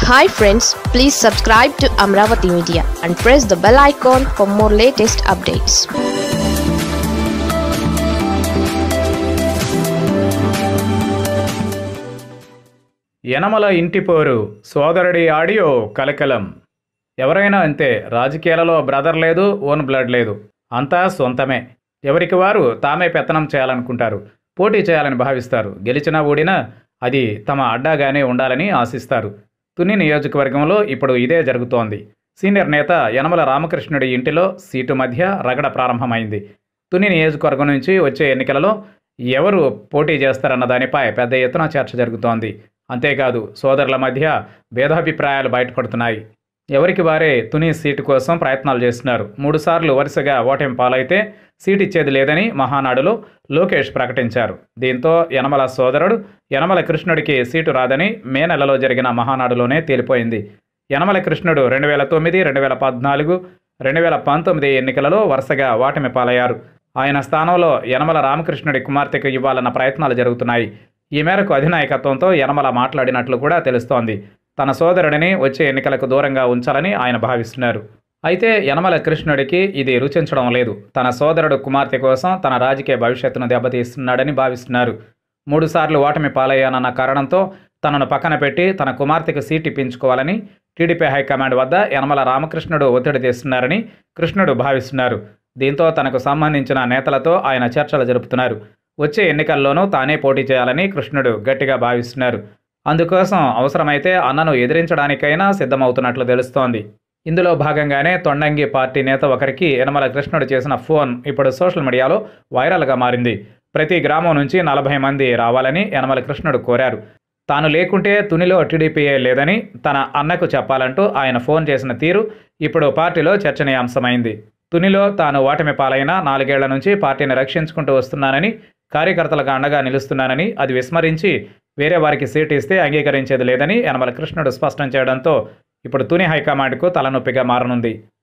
hi friends please subscribe to Amaravati media and press the bell icon for more latest updates Yanamala ఇంటి పోరు సోదరుడి audio కలకలం ఎవరైనా అంతే రాజకీయాలలో బ్రదర్ లేదు ఓన్ బ్లడ్ లేదు అంతా సొంతమే ఎవరికి వారు తామే పెత్తనం చేయాలనుకుంటారు పోటీ చేయాలని భావిస్తారు గెలిచినా ఓడినా అది తమ అడ్డాగానే ఉండాలని ఆశిస్తారు తుని నియోజకవర్గంలో ఇప్పుడు ఇదే జరుగుతోంది సీనియర్ నేత యనమల రామకృష్ణుడి ఇంటిలో సీటు మధ్య రగడ ప్రారంభమైంది తుని నియోజకవర్గం నుంచి వచ్చే ఎన్నికలలో ఎవరు పోటీ చేస్తారన్న దానిపై పెద్ద ఎత్తున చర్చ జరుగుతోంది అంతేకాదు సోదరుల మధ్య భేదాభిప్రాయాలు బయటపడుతున్నాయి ఎవరికి వారే తుని సీటు కోసం ప్రయత్నాలు చేస్తున్నారు మూడుసార్లు వరుసగా ఓటమి పాలైతే సీట్ ఇచ్చేది లేదని మహానాడులో లోకేష్ ప్రకటించారు దీంతో యనమల సోదరుడు యనమల కృష్ణుడికి సీటు రాదని మే నెలలో జరిగిన మహానాడులోనే తేలిపోయింది యనమల కృష్ణుడు రెండు వేల తొమ్మిది రెండు వేల పద్నాలుగు రెండు వేల పంతొమ్మిది ఎన్నికలలో వరుసగా ఓటమి పాలయ్యారు ఆయన స్థానంలో యనమల రామకృష్ణుడి కుమార్తెకు ఇవ్వాలన్న ప్రయత్నాలు జరుగుతున్నాయి ఈ మేరకు అధినాయకత్వంతో యనమల మాట్లాడినట్లు కూడా తెలుస్తోంది తన సోదరుడిని వచ్చే ఎన్నికలకు దూరంగా ఉంచాలని ఆయన భావిస్తున్నారు అయితే యనమల కృష్ణుడికి ఇది రుచించడం లేదు తన సోదరుడు కుమార్తె కోసం తన రాజకీయ భవిష్యత్తును దెబ్బతీస్తున్నాడని భావిస్తున్నారు మూడుసార్లు ఓటమి పాలయ్యానన్న కారణంతో తనను పక్కన పెట్టి తన కుమార్తెకు సీట్ ఇప్పించుకోవాలని టీడీపీ హైకమాండ్ వద్ద యనమల రామకృష్ణుడు ఒత్తిడి తెస్తున్నారని కృష్ణుడు భావిస్తున్నారు దీంతో తనకు సంబంధించిన నేతలతో ఆయన చర్చలు జరుపుతున్నారు వచ్చే ఎన్నికల్లోనూ తానే పోటీ చేయాలని కృష్ణుడు గట్టిగా భావిస్తున్నారు అందుకోసం అవసరమైతే అన్నను ఎదిరించడానికైనా సిద్ధమవుతున్నట్లు తెలుస్తోంది ఇందులో భాగంగానే తొండంగి పార్టీ నేత ఒకరికి యనమల కృష్ణుడు చేసిన ఫోన్ ఇప్పుడు సోషల్ మీడియాలో వైరల్గా మారింది ప్రతి గ్రామం నుంచి నలభై మంది రావాలని యనమల కృష్ణుడు కోరారు తాను లేకుంటే తునిలో టీడీపీఏ లేదని తన అన్నకు చెప్పాలంటూ ఆయన ఫోన్ చేసిన తీరు ఇప్పుడు పార్టీలో చర్చనీయాంశమైంది తునిలో తాను ఓటమి పాలైన నాలుగేళ్ల నుంచి పార్టీని రక్షించుకుంటూ వస్తున్నానని కార్యకర్తలకు అండగా నిలుస్తున్నానని అది విస్మరించి వేరే వారికి సీటు ఇస్తే అంగీకరించేది లేదని యనమల కృష్ణుడు స్పష్టం చేయడంతో ఇప్పుడు తుని హైకమాండ్కు తలనొప్పిగా మారనుంది